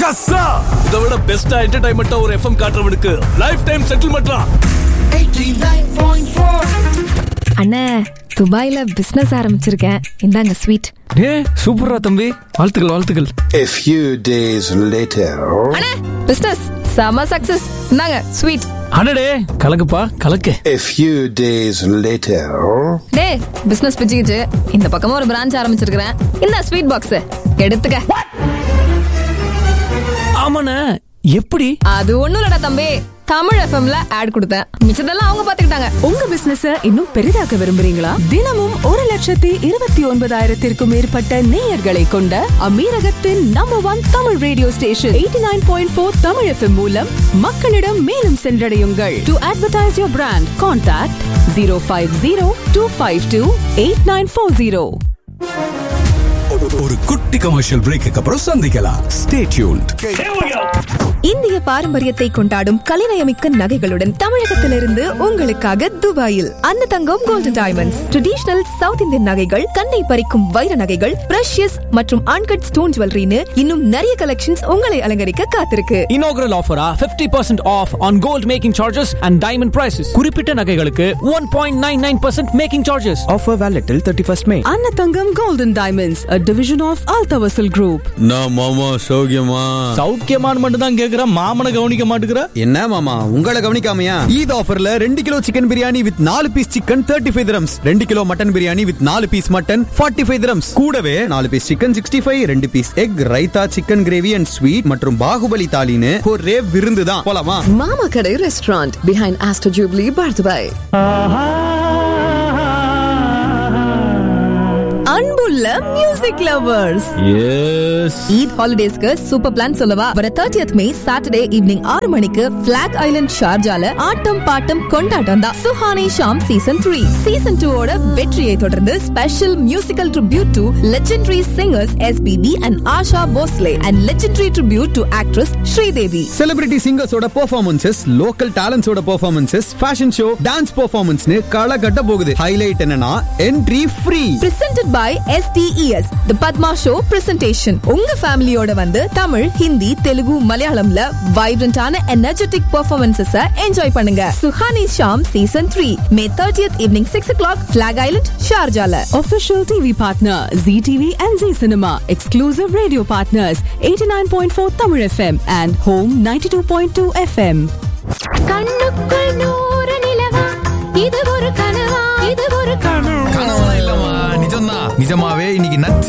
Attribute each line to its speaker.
Speaker 1: Yes sir
Speaker 2: இதை விட பெஸ்டா என்டர்டைன்மெண்டா ஒரு எஃப்எம் காட்டுறவனுக்கு லைஃப் டைம் செட்டில்மெண்ட்லாம்
Speaker 3: 89.4
Speaker 4: அண்ணே துபாயில பிசினஸ் ஆரம்பிச்சிருக்கேன் இந்தாங்க ஸ்வீட்
Speaker 5: ஏ சூப்பரா தம்பி வாழ்த்துக்கள் வாழ்த்துக்கள்
Speaker 6: A few days later,
Speaker 4: அண்ணே பிசினஸ் செம சக்சஸ் இந்தாங்க ஸ்வீட்
Speaker 5: அடடே கலக்குப்பா கலக்கு
Speaker 6: a few days later,
Speaker 4: டே பிசினஸ் பிச்சுக்கிச்சு இந்த பக்கமா ஒரு பிரான்ச் ஆரம்பிச்சிருக்கிறேன் இந்த ஸ்வீட் பாக்ஸ் எடுத்துக்க
Speaker 5: ஆமாண்ணே எப்படி
Speaker 4: அது ஒண்ணும் இல்லடா தம்பி தமிழ் எஃப்எம்ல ஆட் கொடுத்தேன் மிச்சதெல்லாம் அவங்க பாத்துக்கிட்டாங்க
Speaker 7: உங்க பிசினஸ் இன்னும் பெரிதாக்க விரும்புறீங்களா தினமும் ஒரு லட்சத்தி இருபத்தி ஒன்பதாயிரத்திற்கும் மேற்பட்ட நேயர்களை கொண்ட அமீரகத்தின் number one Tamil radio station eighty nine point four Tamil FM மூலம் மக்களிடம் மேலும் சென்றடையுங்கள் to advertise your brand contact zero five zero two five two eight nine four zero
Speaker 1: ஒரு குட்டி கமர்ஷியல் பிரேக்கு அப்புறம் சந்திக்கலாம் ஸ்டே டியூன்ட்
Speaker 3: இந்திய பாரம்பரியத்தை கொண்டாடும் கலைநயமிக்க நகைகளுடன் தமிழகத்திலிருந்து உங்களுக்காக துபாயில் அந்த தங்கம் Golden Diamonds traditional South Indian நகைகள் கண்ணை பறிக்கும் வைர நகைகள் பிரஷியஸ் மற்றும் அன்கட் ஸ்டோன் ஜுவல்லரின்னு இன்னும் நிறைய கலெக்ஷன்ஸ் உங்களை அலங்கரிக்க காத்திருக்கு
Speaker 5: இனாகுரல் ஆஃபரா 50% percent off on gold making charges and diamond prices குறிப்பிட்ட நகைகளுக்கு one point nine nine percent making charges offer valid till thirty first May
Speaker 7: Annathangam Golden Diamonds a division of Altavasil Group
Speaker 8: நான் மாமா சௌக்கியமா
Speaker 5: சௌக்கியமான் மட்டும் தான் கேக்குற மாமனை கவனிக்க மாட்டுக்கிற
Speaker 8: என்ன மாமா உங்களை கவனிக்காமையா ஈத் ஆஃபர்ல ரெண்டு கிலோ சிக்கன் பிரியாணி வித் நாலு piece chicken thirty five dirhams ரெண்டு கிலோ மட்டன் பிரியாணி வித் நாலு piece mutton forty five dirhams கூடவே நாலு பீஸ் சிக்கன் சிக்ஸ்டி ஃபைவ் ரெண்டு piece egg raita chicken gravy and sweet மற்றும் பாகுபலி தாலின்னு ஒரே விருந்து தான் போலாமா
Speaker 9: Mama Kadai Restaurant behind Astor Jubilee, Bardubai.
Speaker 3: அன்புள்ள மியூசிக் லவர்ஸ்
Speaker 5: எஸ்
Speaker 3: ஈத் ஹாலிடேஸ்க்கு சூப்பர் பிளான் சொல்லவா வர 30th மே சாட்டர்டே ஈவினிங் ஆறு மணிக்கு பிளாக் ஐலண்ட் ஷார்ஜால ஆட்டம் பாட்டம் கொண்டாட்டம் தான் Suhani Shaam season three season two ஓட வெற்றியை தொடர்ந்து special musical tribute to legendary singers SPB and Asha Bhosle and legendary tribute to actress Sridevi
Speaker 8: celebrity சிங்கர்ஸோட பெர்ஃபார்மன்சஸ் லோக்கல் டேலண்ட்ஸோட பெர்ஃபார்மன்சஸ் ஃபேஷன் ஷோ டான்ஸ் பெர்ஃபார்மன்ஸ்னு களை கட்ட போகுது ஹைலைட் என்னன்னா entry free
Speaker 3: presented by STES The Padma Show presentation உங்க ஃபேமிலியோட வந்து தமிழ் ஹிந்தி தெலுங்கு மலையாளம்ல வைப்ரண்டான எனர்ஜெட்டிக் பெர்ஃபார்மன்சஸ் என்ஜாய் பண்ணுங்க Suhani Shaam season three May thirtieth evening six o'clock black Island ஷார்ஜால
Speaker 7: Official TV partner ZTV and Z Cinema. Exclusive radio partners 89.4 Tamil FM and Home 92.2 FM.
Speaker 4: கண்ணுக்குள் நூறு நிலவா இது ஒரு கனவா இது ஒரு கனவா
Speaker 1: கனவா இல்லம்மா நிஜம்தான் நிஜமாவே இன்னைக்கு